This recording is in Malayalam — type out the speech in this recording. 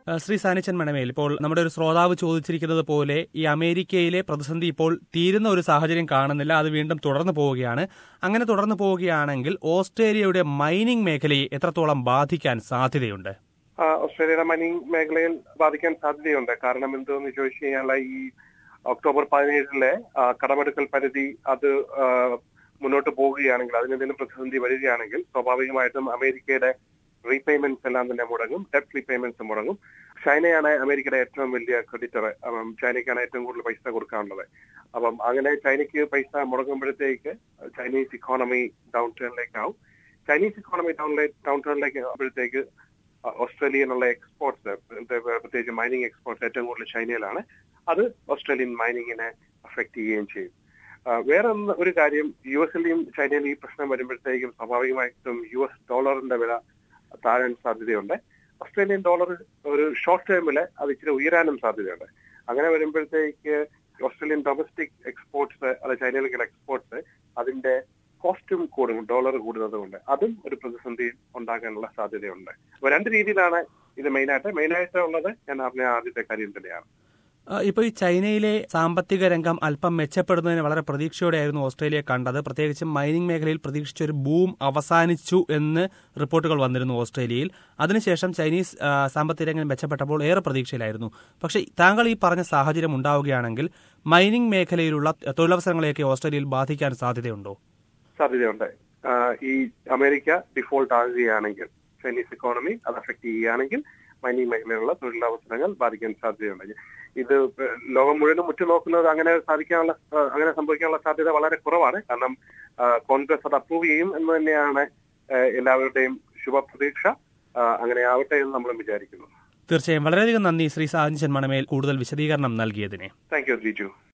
ഏഹ് ശ്രീ സാനിച്ചൻ മണമേൽ ഇപ്പോൾ നമ്മുടെ ഒരു ശ്രോതാവ് ചോദിച്ചിരിക്കുന്നത് പോലെ ഈ അമേരിക്കയിലെ പ്രതിസന്ധി ഇപ്പോൾ തീരുന്ന ഒരു സാഹചര്യം കാണുന്നില്ല അത് വീണ്ടും തുടർന്നു പോവുകയാണ് അങ്ങനെ തുടർന്നു പോവുകയാണെങ്കിൽ ഓസ്ട്രേലിയയുടെ മൈനിങ് മേഖലയെ എത്രത്തോളം ബാധിക്കാൻ സാധ്യതയുണ്ട് ആ, ഓസ്ട്രേലിയയുടെ മൈനിങ് മേഖലയിൽ ബാധിക്കാൻ സാധ്യതയുണ്ട് കാരണം എന്തെന്ന് ചോദിച്ചു കഴിഞ്ഞാൽ ഈ ഒക്ടോബർ പതിനേഴിലെ ആ, കടമെടുക്കൽ പരിധി അത് ആ, മുന്നോട്ട് പോവുകയാണെങ്കിൽ അതിനെന്തെങ്കിലും പ്രതിസന്ധി വരികയാണെങ്കിൽ സ്വാഭാവികമായിട്ടും അമേരിക്കയുടെ റീപേയ്മെന്റ്സ് എല്ലാം തന്നെ മുടങ്ങും ഡെപ്റ്റ് റീപേയ്മെന്റ്സ് മുടങ്ങും ചൈനയാണ് അമേരിക്കയുടെ ഏറ്റവും വലിയ ക്രെഡിറ്റർ അപ്പം ചൈനയ്ക്കാണ് ഏറ്റവും കൂടുതൽ പൈസ കൊടുക്കാനുള്ളത് അപ്പം അങ്ങനെ ചൈനയ്ക്ക് പൈസ മുടങ്ങുമ്പോഴത്തേക്ക് ചൈനീസ് ഇക്കോണമി ഡൗൺ ടേണിലേക്കാവും ചൈനീസ് ഇക്കോണമി ഡൗൺ ഡൗൺ ടേണിലേക്ക് ആകുമ്പോഴത്തേക്ക് ഓസ്ട്രേലിയനുള്ള എക്സ്പോർട്സ് പ്രത്യേകിച്ച് മൈനിങ് എക്സ്പോർട്സ് ഏറ്റവും കൂടുതൽ ചൈനയിലാണ് അത് ഓസ്ട്രേലിയൻ മൈനിങ്ങിനെ അഫക്ട് ചെയ്യുകയും ചെയ്യും ആ, വേറെ ഒന്ന് ഒരു കാര്യം യു എസിലെയും ചൈനയിലും ഈ പ്രശ്നം വരുമ്പോഴത്തേക്കും സ്വാഭാവികമായിട്ടും യു എസ് ഡോളറിന്റെ വില താഴാൻ സാധ്യതയുണ്ട് ഓസ്ട്രേലിയൻ ഡോളർ ഒരു ഷോർട്ട് ടേമിൽ അത് ഇച്ചിരി ഉയരാനും സാധ്യതയുണ്ട് അങ്ങനെ വരുമ്പോഴത്തേക്ക് ഓസ്ട്രേലിയൻ ഡൊമസ്റ്റിക് എക്സ്പോർട്സ് അത് ചൈനയിലേക്കുള്ള എക്സ്പോർട്സ് അതിന്റെ കോസ്റ്റും കൂടും ഡോളർ കൂടുന്നത് കൊണ്ട് അതും ഒരു പ്രതിസന്ധി ഉണ്ടാകാനുള്ള സാധ്യതയുണ്ട് അപ്പൊ രണ്ട് രീതിയിലാണ് ഇത് മെയിനായിട്ട് മെയിനായിട്ട് ഉള്ളത് ഞാൻ പറഞ്ഞ ആദ്യത്തെ കാര്യം തന്നെയാണ് ആ, ഇപ്പോൾ ഈ ചൈനയിലെ സാമ്പത്തിക രംഗം അല്പം മെച്ചപ്പെടുന്നതിന് വളരെ പ്രതീക്ഷയോടെയായിരുന്നു ഓസ്ട്രേലിയ കണ്ടത് പ്രത്യേകിച്ചും മൈനിങ് മേഖലയിൽ പ്രതീക്ഷിച്ച ഒരു ബൂം അവസാനിച്ചു എന്ന് റിപ്പോർട്ടുകൾ വന്നിരുന്നു ഓസ്ട്രേലിയയിൽ അതിനുശേഷം ചൈനീസ് ആ, സാമ്പത്തിക രംഗം മെച്ചപ്പെട്ടപ്പോൾ ഏറെ പ്രതീക്ഷയിലായിരുന്നു പക്ഷേ താങ്കൾ ഈ പറഞ്ഞ സാഹചര്യം ഉണ്ടാവുകയാണെങ്കിൽ മൈനിങ് മേഖലയിലുള്ള തൊഴിലവസരങ്ങളെയൊക്കെ ഓസ്ട്രേലിയയിൽ ബാധിക്കാൻ സാധ്യതയുണ്ടോ സാധ്യതയുണ്ട് ആ, ഈ അമേരിക്ക ഡിഫോൾട്ട് ആകുകയാണെങ്കിൽ ചൈനീസ് ഇക്കോണമി അത് അഫക്ട് ചെയ്യുകയാണെങ്കിൽ മൈനിങ് മേഖലയിലുള്ള തൊഴിലവസരങ്ങൾ ബാധിക്കാൻ സാധ്യതയുണ്ട് ഇത് ലോകം മുഴുവനും ഉറ്റുനോക്കുന്നത് അങ്ങനെ സാധിക്കാനുള്ള ആ, അങ്ങനെ സംഭവിക്കാനുള്ള സാധ്യത വളരെ കുറവാണ് കാരണം ആ, കോൺഗ്രസ് അത് അപ്രൂവ് ചെയ്യും എന്ന് തന്നെയാണ് ആ, എല്ലാവരുടെയും ശുഭപ്രതീക്ഷ ആ, അങ്ങനെ ആവട്ടെ എന്ന് നമ്മൾ വിചാരിക്കുന്നു തീർച്ചയായും വളരെയധികം നന്ദി ശ്രീ സാജൻ മണമേൽ കൂടുതൽ വിശദീകരണം നൽകിയതിനെ താങ്ക് യു റിജു